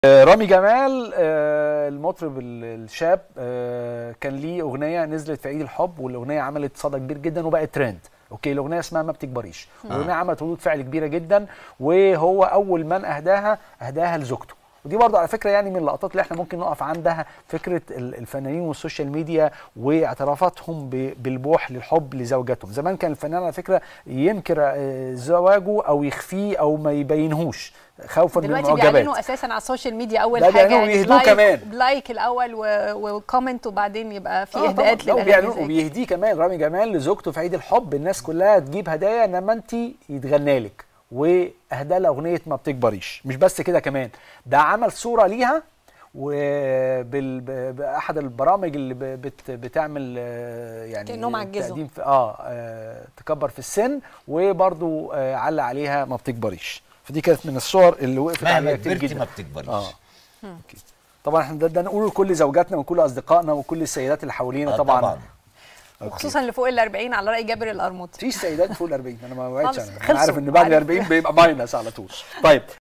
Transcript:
آه، رامي جمال آه، المطرب ال- الشاب آه، كان ليه اغنيه نزلت في عيد الحب والاغنيه عملت صدى كبير جدا وبقت ترند اوكي الاغنيه اسمها ما بتكبريش الاغنيه عملت ردود فعل كبيره جدا وهو اول من اهداها اهداها لزوجته ودي برضه على فكره يعني من اللقطات اللي احنا ممكن نقف عندها فكره ال- الفنانين والسوشيال ميديا واعترافاتهم ب- بالبوح للحب لزوجاتهم زمان كان الفنان على فكره ينكر آه، زواجه او يخفيه او ما يبينهوش خوفا من دلوقتي المعجبات بيعلنوا اساسا على السوشيال ميديا اول ده حاجه بيعلنوا ويهدوه بلايك- كمان. بلايك الاول و- وكومنت وبعدين يبقى في آه اهداءات طبعاً. لا، للاغاني وبيعلنوا- زي كده. وبيهديه كمان رامي جمال لزوجته في عيد الحب الناس كلها تجيب هدايا انما انت يتغنى لك واهدى لها اغنيه ما بتكبريش مش بس كده كمان ده عمل صوره ليها وباحد البرامج اللي ب- بت بتعمل آه، يعني كأنهم عجزوا. تقديم في اه, آه تكبر في السن وبرضو آه علق عليها ما بتكبريش فدي كانت من الصور اللي وقفت مهما عليها كتير كبرتي جدا ما بتكبريش اه أوكي. طبعا احنا ده, ده نقوله لكل زوجاتنا وكل اصدقائنا وكل السيدات اللي حوالينا آه طبعا, طبعا أوكي. وخصوصا اللي فوق ال 40 على راي جابر القرموطي في سيدات فوق ال 40 انا ما وعدتش خلاص، انا, أنا خلصوا. عارف ان بعد ال عارف. 40 بيبقى ماينس على طول طيب